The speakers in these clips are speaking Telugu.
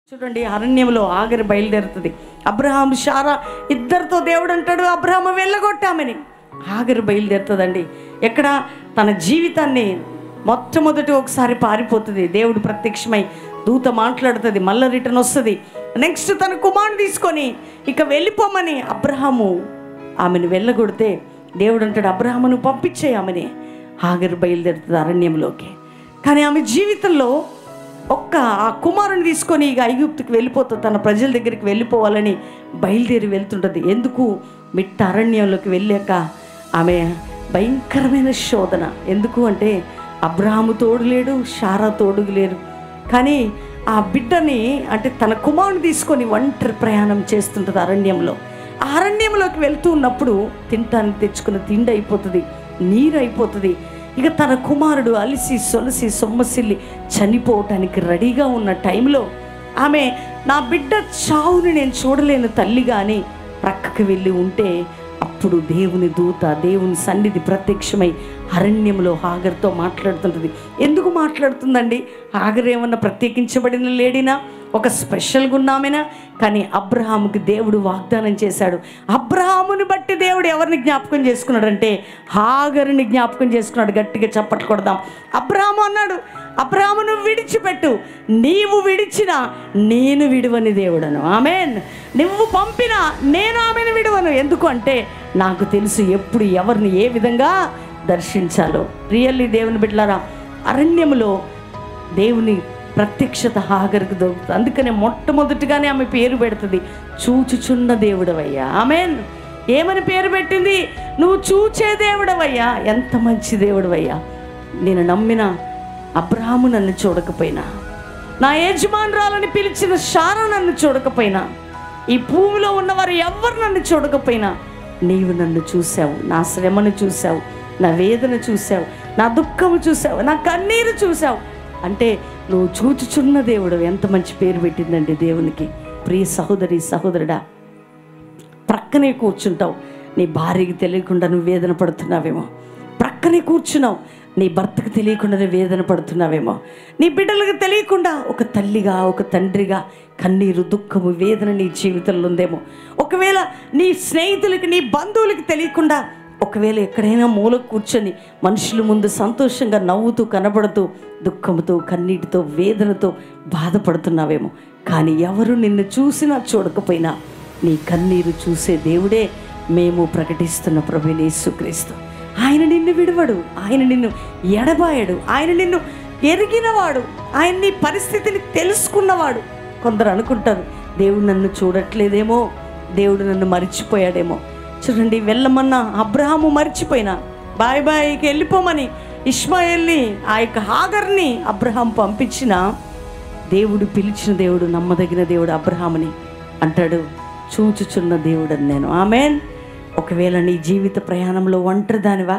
చూడండి అరణ్యంలో ఆగరి బయలుదేరుతుంది అబ్రహాం షారా ఇద్దరితో దేవుడు అంటాడు అబ్రహాం వెళ్ళగొట్టామని ఆగరి బయలుదేరుతుందండి ఎక్కడ తన జీవితాన్ని మొట్టమొదటి ఒకసారి పారిపోతుంది దేవుడు ప్రత్యక్షమై దూత మాట్లాడుతుంది మళ్ళీ రిటర్న్ వస్తుంది నెక్స్ట్ తన కుమారుని తీసుకొని ఇక వెళ్ళిపోమని అబ్రహాము ఆమెను వెళ్ళగొడితే దేవుడు అంటాడు అబ్రహామును పంపించే ఆమెని ఆగరి బయలుదేరుతుంది అరణ్యంలోకి కానీ ఆమె జీవితంలో ఒక్క ఆ కుమారుని తీసుకొని ఇక ఐగుప్తుకి వెళ్ళిపోతుంది తన ప్రజల దగ్గరికి వెళ్ళిపోవాలని బయలుదేరి వెళ్తుంటుంది ఎందుకు మిట్ట అరణ్యంలోకి వెళ్ళాక ఆమె భయంకరమైన శోధన ఎందుకు అంటే అబ్రాహాము తోడు లేడు షారా తోడు లేరు కానీ ఆ బిడ్డని అంటే తన కుమారుని తీసుకొని ఒంటరి ప్రయాణం చేస్తుంటుంది అరణ్యంలో ఆ అరణ్యంలోకి వెళ్తూ ఉన్నప్పుడు తింటానికి తెచ్చుకున్న తిండి అయిపోతుంది నీరు అయిపోతుంది ఇక తన కుమారుడు అలిసి సొలసి సొమ్మసిల్లి చనిపోవటానికి రెడీగా ఉన్న టైంలో ఆమె నా బిడ్డ చావుని నేను చూడలేను తల్లి కానీ ప్రక్కకి వెళ్ళి ఉంటే అప్పుడు దేవుని దూత దేవుని సన్నిధి ప్రత్యక్షమై అరణ్యంలో హాగర్తో మాట్లాడుతుంటుంది ఎందుకు మాట్లాడుతుందండి హాగర్ ఏమన్నా ప్రత్యేకించబడిన లేడినా ఒక స్పెషల్గా ఉన్నామేనా కానీ అబ్రహాముకి దేవుడు వాగ్దానం చేశాడు అబ్రహాముని బట్టి దేవుడు ఎవరిని జ్ఞాపకం చేసుకున్నాడంటే హాగరుని జ్ఞాపకం చేసుకున్నాడు గట్టిగా చప్పట్లు కొడదాం అబ్రహాము అన్నాడు అబ్రహాము నువ్వు విడిచిపెట్టు నీవు విడిచిన నేను విడువని దేవుడను ఆమెన్ నువ్వు పంపిన నేను ఆమెను విడువను ఎందుకు అంటే నాకు తెలుసు ఎప్పుడు ఎవరిని ఏ విధంగా దర్శించాలో రియల్లీ దేవుని బిడ్డలారా అరణ్యములో దేవుని ప్రత్యక్షత హాగరికి దొరుకుతుంది అందుకనే మొట్టమొదటిగానే ఆమె పేరు పెడుతుంది చూచుచున్న దేవుడవయ్యా ఆమెన్ ఏమని పేరు పెట్టింది నువ్వు చూచే దేవుడవయ్యా ఎంత మంచి దేవుడవయ్యా నేను నమ్మిన అబ్రహాము నన్ను చూడకపోయినా నా యజమానురాలని పిలిచిన శార నన్ను చూడకపోయినా ఈ భూమిలో ఉన్నవారు ఎవ్వరు నన్ను చూడకపోయినా నీవు నన్ను చూసావు నా శ్రమను చూసావు నా వేదన చూసావు నా దుఃఖము చూసావు నా కన్నీరు చూసావు అంటే నువ్వు చూచుచున్న దేవుడు ఎంత మంచి పేరు పెట్టిందండి దేవునికి ప్రియ సహోదరి సహోదరుడా ప్రక్కనే కూర్చుంటావు నీ భార్యకి తెలియకుండా నువ్వు వేదన పడుతున్నావేమో ప్రక్కనే కూర్చున్నావు నీ భర్తకు తెలియకుండా నువ్వు వేదన పడుతున్నావేమో నీ బిడ్డలకు తెలియకుండా ఒక తల్లిగా ఒక తండ్రిగా కన్నీరు దుఃఖము వేదన నీ జీవితంలో ఉందేమో ఒకవేళ నీ స్నేహితులకి నీ బంధువులకి తెలియకుండా ఒకవేళ ఎక్కడైనా మూల కూర్చొని మనుషుల ముందు సంతోషంగా నవ్వుతూ కనబడుతూ దుఃఖంతో కన్నీటితో వేదనతో బాధపడుతున్నావేమో కానీ ఎవరు నిన్ను చూసినా చూడకపోయినా నీ కన్నీరు చూసే దేవుడే మేము ప్రకటిస్తున్న ప్రభుని యేసుక్రీస్తు ఆయన నిన్ను విడవడు ఆయన నిన్ను ఎడబాయడు ఆయన నిన్ను ఎరిగినవాడు ఆయన నీ పరిస్థితిని తెలుసుకున్నవాడు కొందరు అనుకుంటారు దేవుడు నన్ను చూడట్లేదేమో దేవుడు నన్ను మర్చిపోయాడేమో చూడండి వెళ్ళమన్నా అబ్రహాము మర్చిపోయినా బాయ్ బాయ్కి వెళ్ళిపోమని ఇష్మాయిల్ని ఆ యొక్క హాగర్ని అబ్రహాం పంపించిన దేవుడు పిలిచిన దేవుడు నమ్మదగిన దేవుడు అబ్రహాముని అంటాడు చూచుచున్న దేవుడని నేను ఆమెన్ ఒకవేళ నీ జీవిత ప్రయాణంలో ఒంటరి దానివా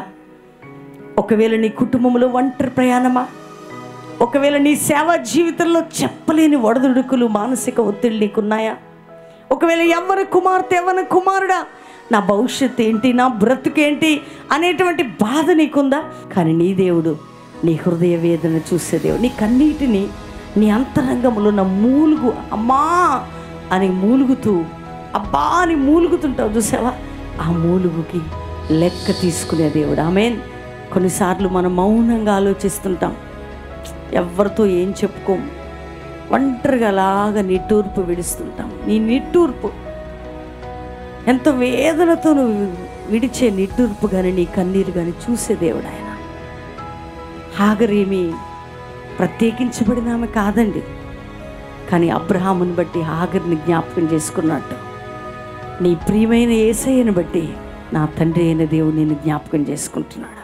ఒకవేళ నీ కుటుంబంలో ఒంటరి ప్రయాణమా ఒకవేళ నీ సేవా జీవితంలో చెప్పలేని ఒడదుడుకులు మానసిక ఒత్తిడి నీకున్నాయా ఒకవేళ ఎవరి కుమార్తె ఎవరి కుమారుడా నా భవిష్యత్ ఏంటి నా బ్రతుకేంటి అనేటువంటి బాధ నీకుందా కానీ నీ దేవుడు నీ హృదయ వేదన చూసే దేవుడు నీ కన్నీటిని నీ అంతరంగంలో ఉన్న మూలుగు అమ్మా అని మూలుగుతూ అబ్బా అని మూలుగుతుంటావు చూసావా ఆ మూలుగుకి లెక్క తీసుకునే దేవుడు ఆమెన్ కొన్నిసార్లు మనం మౌనంగా ఆలోచిస్తుంటాం ఎవరితో ఏం చెప్పుకోం ఒంటరిగా అలాగా నిట్టూర్పు విడుస్తుంటాం నీ నిట్టూర్పు ఎంత వేదనతో నువ్వు విడిచే నిట్టూర్పు కానీ నీ కన్నీరు కానీ చూసే దేవుడు ఆయన హాగరేమి ప్రత్యేకించబడిన ఆమె కాదండి కానీ అబ్రహాముని బట్టి హాగర్ని జ్ఞాపకం చేసుకున్నట్టు నీ ప్రియమైన ఏసయ్యను బట్టి నా తండ్రి అయిన దేవుడు నేను జ్ఞాపకం చేసుకుంటున్నాడు